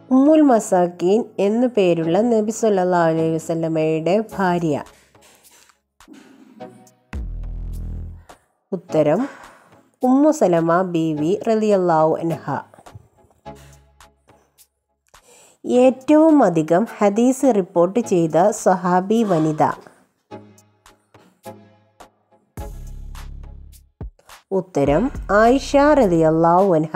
ഉമ്മുൽ മസാക്കീൻ എന്നു പേരുള്ള നബി സല്ലല്ലാഹു അലൈഹി വസല്ലമയുടെ ഭാര്യ ഉത്തരം ഉമ്മു സലമ ബീവി റളിയല്ലാഹു അൻഹ ഏറ്റവും അധികം ഹദീസ് റിപ്പോർട്ട് ചെയ്ത സ്വഹാബി വനിത ഉത്തരം ആയിഷ റളിയല്ലാഹു അൻഹ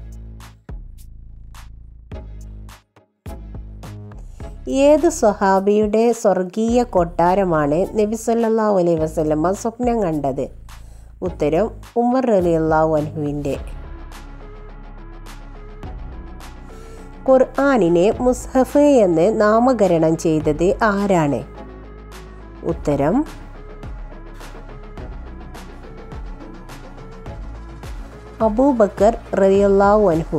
ഏത് സ്വഹാബിയുടെ സ്വർഗീയ കൊട്ടാരമാണ് നബി സല്ലല്ലാഹു അലൈഹി വസല്ലമ സ്വപ്നം കണ്ടത് ഉത്തരം ഉമർ റളിയല്ലാഹു അൻഹുവിൻ്റെ ഖുർആാനിനെ മുസ്ഹഫ് എന്ന് നാമകരണം ചെയ്തത് ആരാണ് ഉത്തരം അബൂബക്കർ റളിയല്ലാഹു അൻഹു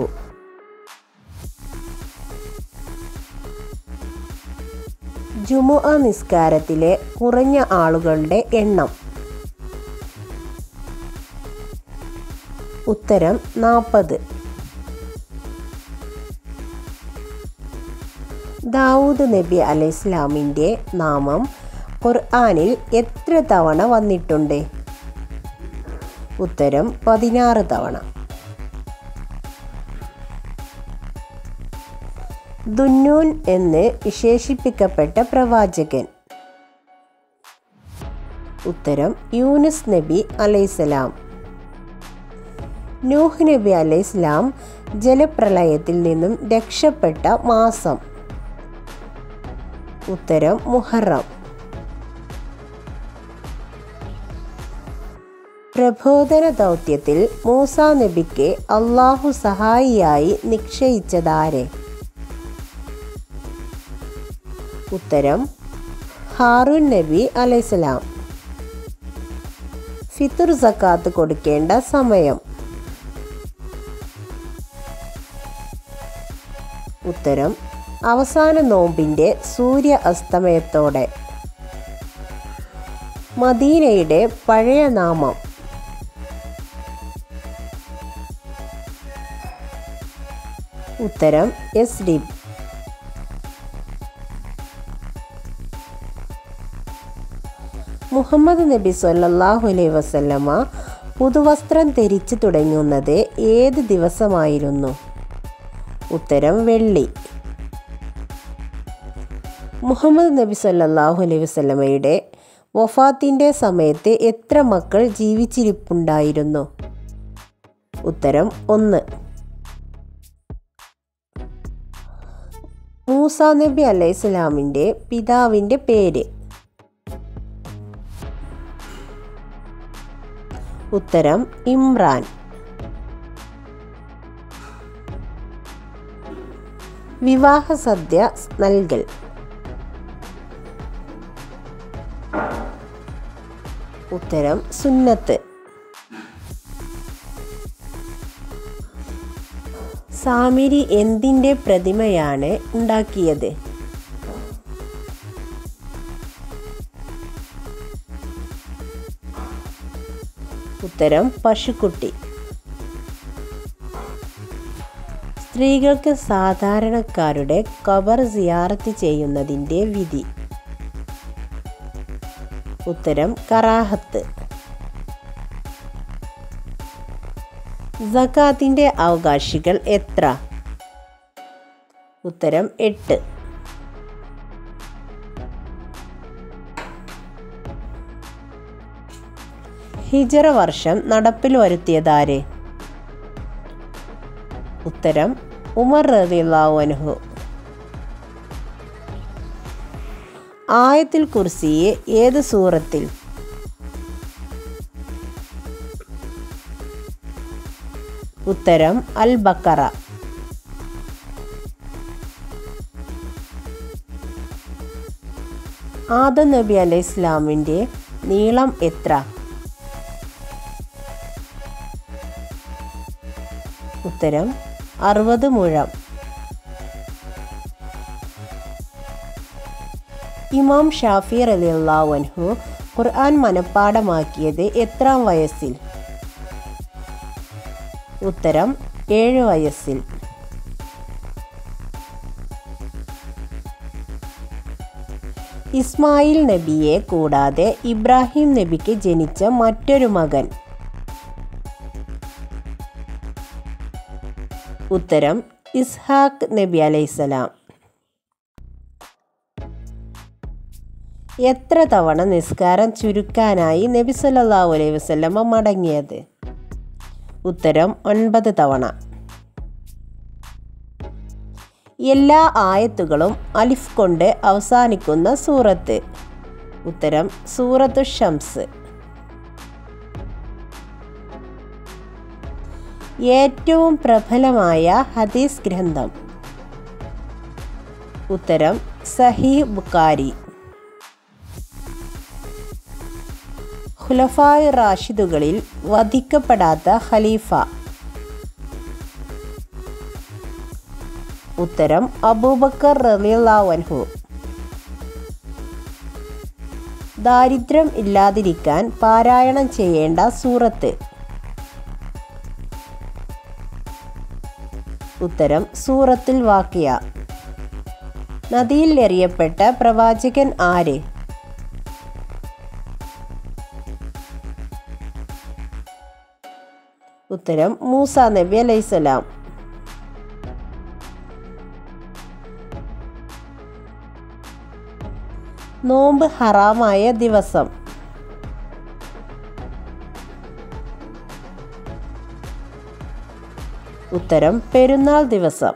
ജുമുഅ നിസ്കാരത്തിലെ കുറഞ്ഞ ആളുകളുടെ എണ്ണം ഉത്തരം നാൽപ്പത് ദാവൂദ് നബി അലൈഹിസ്ലാമിൻ്റെ നാമം ഖുർആനിൽ എത്ര തവണ വന്നിട്ടുണ്ട് ഉത്തരം പതിനാറ് തവണ ദുന്നൂൻ എന്ന് വിശേഷിപ്പിക്കപ്പെട്ട പ്രവാചകൻ ഉത്തരം യൂനുസ് നബി അലൈസലാം നൂഹ് നബി അലൈഹിസ്ലാം ജലപ്രളയത്തിൽ നിന്നും രക്ഷപ്പെട്ട മാസം ഉത്തരം മുഹറം പ്രബോധന ദൗത്യത്തിൽ മൂസ നബിക്ക് അള്ളാഹു സഹായിയായി നിശ്ചയിച്ചതാരെ ഉത്തരം ഹാറൂൻ നബി അലൈസലാം ഫിത്തുർ സക്കാത്ത് കൊടുക്കേണ്ട സമയം ഉത്തരം അവസാന നോമ്പിൻ്റെ സൂര്യ അസ്തമയത്തോടെ മദീനയുടെ പഴയ നാമം ഉത്തരം എസ് ഡി മുഹമ്മദ് നബി സല്ലല്ലാഹു അലൈഹി വസല്ലമ പുതുവസ്ത്രം ധരിച്ചു തുടങ്ങുന്നത് ഏത് ദിവസമായിരുന്നു ഉത്തരം വെള്ളി മുഹമ്മദ് നബി സല്ലല്ലാഹു അലൈഹി വസല്ലമയുടെ വഫാത്തിൻ്റെ സമയത്ത് എത്ര മക്കൾ ജീവിച്ചിരിപ്പുണ്ടായിരുന്നു ഉത്തരം ഒന്ന് മൂസ നബി അലൈഹിസ്ലാമിൻ്റെ പിതാവിൻ്റെ പേര് ഉത്തരം ഇമ്രാൻ വിവാഹ സദ്യ നൽകൽ ഉത്തരം സുന്നത്ത് സാമിരി എന്തിൻ്റെ പ്രതിമയാണ് ഉണ്ടാക്കിയത് ഉത്തരം പശുക്കുട്ടി സ്ത്രീകൾക്ക് സാധാരണക്കാരുടെ കബർ സിയാറത്ത് ചെയ്യുന്നതിൻ്റെ വിധി ഉത്തരം കറാഹത്ത് സക്കാത്തിൻ്റെ അവകാശികൾ എത്ര ഉത്തരം എട്ട് ഹിജറ വർഷം നടപ്പിൽ വരുത്തിയതാര് ഉത്തരം ഉമർ റളിയല്ലാഹു അൻഹു ആയത്തിൽ കുർസിയെ ഏത് സൂറത്തിൽ ഉത്തരം അൽ ബക്കറ ആദം നബി അലൈഹി ഇസ്ലാമിൻ്റെ നീളം എത്ര ഉത്തരം അറുപത് മുഴം ഇമാം ഷാഫി റളിയല്ലാഹു അൻഹു ഖുർആൻ മനഃപ്പാടമാക്കിയത് എത്രാം വയസ്സിൽ ഉത്തരം ഏഴ് വയസ്സിൽ ഇസ്മായിൽ നബിയെ കൂടാതെ ഇബ്രാഹിം നബിക്ക് ജനിച്ച മറ്റൊരു മകൻ ഉത്തരം ഇസ്ഹാഖ് നബി അലൈസലാം എത്ര തവണ നിസ്കാരം ചുരുക്കാനായി നബി സല്ലല്ലാഹു അലൈഹി വസല്ലമ മടങ്ങിയത് ഉത്തരം ഒൻപത് തവണ എല്ലാ ആയത്തുകളും അലിഫ് കൊണ്ട് അവസാനിക്കുന്ന സൂറത്ത് ഉത്തരം സൂറത്തു ഷംസ് ഏറ്റവും പ്രബലമായ ഹദീസ് ഗ്രന്ഥം ഉത്തരം സഹി ബുക്കാരി ഖുലഫായ് റാഷിദുകളിൽ വധിക്കപ്പെടാത്ത ഖലീഫ ഉത്തരം അബൂബക്കർ റളിയല്ലാഹു ദാരിദ്ര്യം ഇല്ലാതിരിക്കാൻ പാരായണം ചെയ്യേണ്ട സൂറത്ത് ഉത്തരം സൂറത്തുൽ വാക്കിയ നദിയിൽ എറിയപ്പെട്ട പ്രവാചകൻ ആര് ഉത്തരം മൂസ നബി അലൈസലാം നോമ്പ് ഹറാമായ ദിവസം ഉത്തരം പെരുന്നാൾ ദിവസം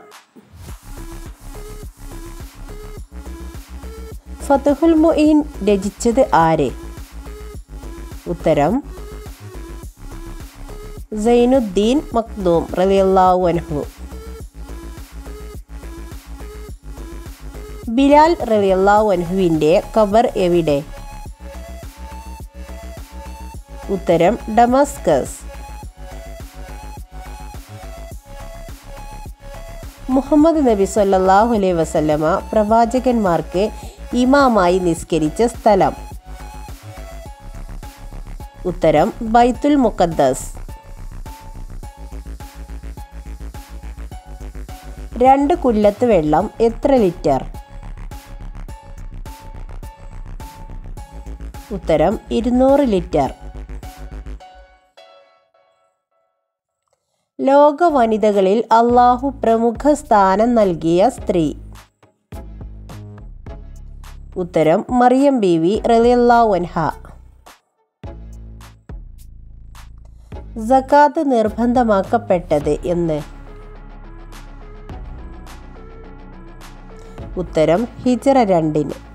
ഫതുഹുൽ മുഈൻ രചിച്ചത് ആര് ഉത്തരം സൈനുദ്ദീൻ മക്ദൂം റളിയല്ലാഹു അൻഹു ബിലാൽ റളിയല്ലാഹു അൻഹുവിൻ്റെ ഖബർ എവിടെ ഉത്തരം ഡമസ്കസ് മുഹമ്മദ് നബി സല്ലല്ലാഹു അലൈഹി വസല്ലമ പ്രവാചകന്മാർക്ക് ഇമാമായി നിസ്കരിച്ച സ്ഥലം ഉത്തരം ബൈത്തുൽ മുഖദ്ദസ് രണ്ട് കുല്ലത്ത് വെള്ളം എത്ര ലിറ്റർ ഉത്തരം ഇരുന്നൂറ് ലിറ്റർ ലോക വനിതകളിൽ അള്ളാഹു പ്രമുഖ സ്ഥാനം നൽകിയ സ്ത്രീ ഉത്തരം മറിയം ബീവി റലിയല്ലാവൻഹ സക്കാത്ത് നിർബന്ധമാക്കപ്പെട്ടത് എന്ന് ഉത്തരം ഹിജറ രണ്ടിന്